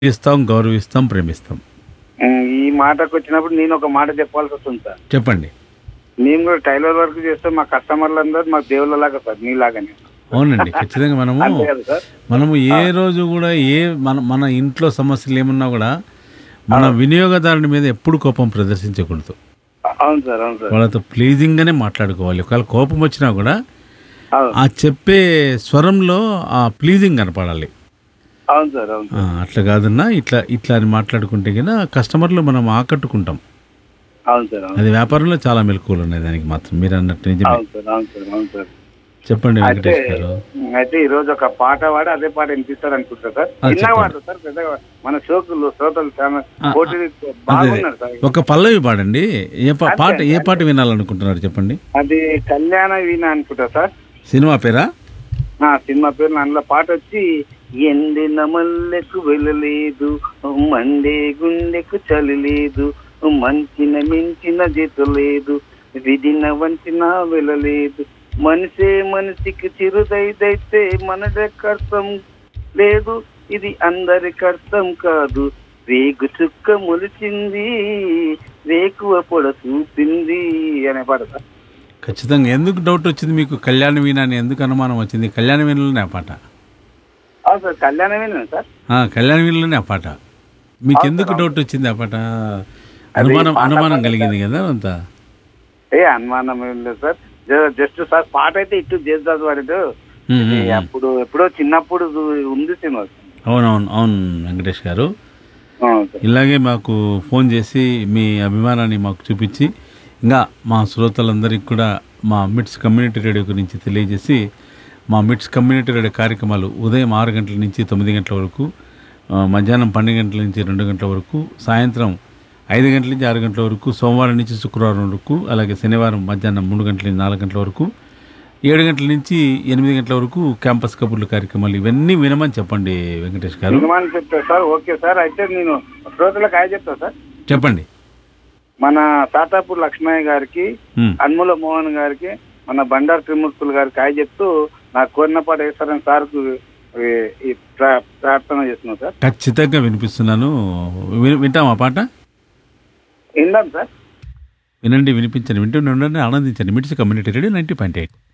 ఇస్తాం గౌరవిస్తాం ప్రేమిస్తాం ఉమ్, ఈ మాటకు వచ్చినప్పుడు నేను ఒక మాట చెప్పాల్సి వస్తుంది సార్ చెప్పండి మేము కూడా టైలర్ వర్క్ చేస్తే మా కస్టమర్లు అందరూ మాకు దేవుళ్ళలాగా సార్ మీలాగానే అవునండి ఖచ్చితంగా మనము అంతే కదా సార్ మనము ఏ రోజు కూడా ఏ మన మన ఇంట్లో సమస్యలు ఏమున్నా కూడా మన వినియోగదారుని మీద ఎప్పుడు కోపం ప్రదర్శించకూడదు అవును సార్ అవును సార్ వాళ్ళతో ప్లీజింగ్గానే మాట్లాడుకోవాలి ఒకవేళ కోపం వచ్చినా కూడా అవును ఆ చెప్పే స్వరంలో ఆ ప్లీజింగ్ కనపడాలి అవును సార్ అవును ఆ, అట్లా కాదన్నా ఇట్లా ఇట్లా అని మాట్లాడుకుంటే కన్నా కస్టమర్లు మనం ఆకట్టుకుంటాం అవును సార్ అవును అది వ్యాపారంలో చాలా మెలకువలు ఉన్నాయి దానికి మాత్రం మీరు అన్నట్టు నిజమే అవును సార్ అవును సార్ అవును సార్ చెప్పండి అయితే వెంకటేష్ గారు అయితే ఈ రోజు ఒక పాట పాడి అదే పాట వినిపిస్తారు అనుకుంటా సార్ ఆ, చిన్న చెప్పండి. పాట సార్ పెద్దగా మన శ్రోతలు శ్రోతలు చాలా ఆ, కోటి అదే బాగున్నారు సార్ ఒక పల్లవి పాడండి ఏ పా- పాట ఏ పాట వినాలనుకుంటున్నారు చెప్పండి అది కళ్యాణ వీణ అనుకుంటా సార్ సినిమా పేరా ఆ సినిమా పేరు అందులో పాట వచ్చి ఎండిన మల్లెకు వెళ్ళలేదు మండే గుండెకు చలి లేదు మంచిన మించిన జత లేదు విధిన వంచిన వెళ్ళలేదు మనిషే మనిషికి చిరుదైదైతే మనదే కర్తం లేదు ఇది అందరికి అర్థం కాదు రేగు చుక్క మొలిచింది రేకువ పొడ చూపింది అనే పాట సార్ ఖచ్చితంగా ఎందుకు డౌట్ వచ్చింది మీకు కళ్యాణ వీణ అని ఎందుకు అనుమానం వచ్చింది కళ్యాణ వీణలోనే ఆ పాట అవును సార్ కళ్యాణమేనా సార్ ఆ, కళ్యాణ వీణలోనే ఆ పాట మీకు ఎందుకు డౌట్ వచ్చింది ఆ పాట అనుమానం పాట అనుమానం పాట కలిగింది కదా అంతా ఏ అనుమానం ఏం లేదు సార్ జ- జస్ట్ సార్ పాట అయితే ఇటు చేద్దాం వాడు ఉమ్, ఉమ్, ఉమ్. అప్పుడు ఎప్పుడో చిన్నప్పుడు ఉంది సినిమా అవునవును అవును వెంకటేష్ గారు అవును సార్ ఇలాగే మాకు ఫోన్ చేసి మీ అభిమానాన్ని మాకు చూపించి ఇంకా మా శ్రోతలందరికీ కూడా మా మిట్స్ కమ్యూనిటీ రేడియో గురించి తెలియజేసి మా మిట్స్ కమ్యూనిటీ రేడియో కార్యక్రమాలు ఉదయం ఆరు గంటల నుంచి తొమ్మిది గంటల వరకు ఆ, మధ్యాహ్నం పన్నెండు గంటల నుంచి రెండు గంటల వరకు సాయంత్రం ఐదు గంటల నుంచి ఆరు గంటల వరకు సోమవారం నుంచి శుక్రవారం వరకు అలాగే శనివారం మధ్యాహ్నం మూడు గంటల నుంచి నాలుగు గంటల వరకు ఏడు గంటల నుంచి ఎనిమిది గంటల వరకు క్యాంపస్ కబుర్లు కార్యక్రమాలు ఇవన్నీ వినమని చెప్పండి వెంకటేష్ గారు సినిమా అని చెప్తా సార్ ఓకే సార్ అయితే నేను శ్రోతలకు ఆయన చెప్తా సార్ చెప్పండి మన తాతాపూర్ లక్ష్మయ్య గారికి ఉమ్. అన్ముల మోహన్ గారికి మన బండారు త్రిమూర్తులు గారికి ఆయన చెప్తూ నాకు కోరిన పాట వేస్తారని సార్కు ఈ- ఈ ప్రా- ప్రార్థన చేస్తున్నాను సార్ ఖచ్చితంగా వినిపిస్తున్నాను విని- వింటామా పాట విందాం సార్ వినండి వినిపించండి వింటూనే ఉండండి ఆనందించండి MITS community radio ninety point eight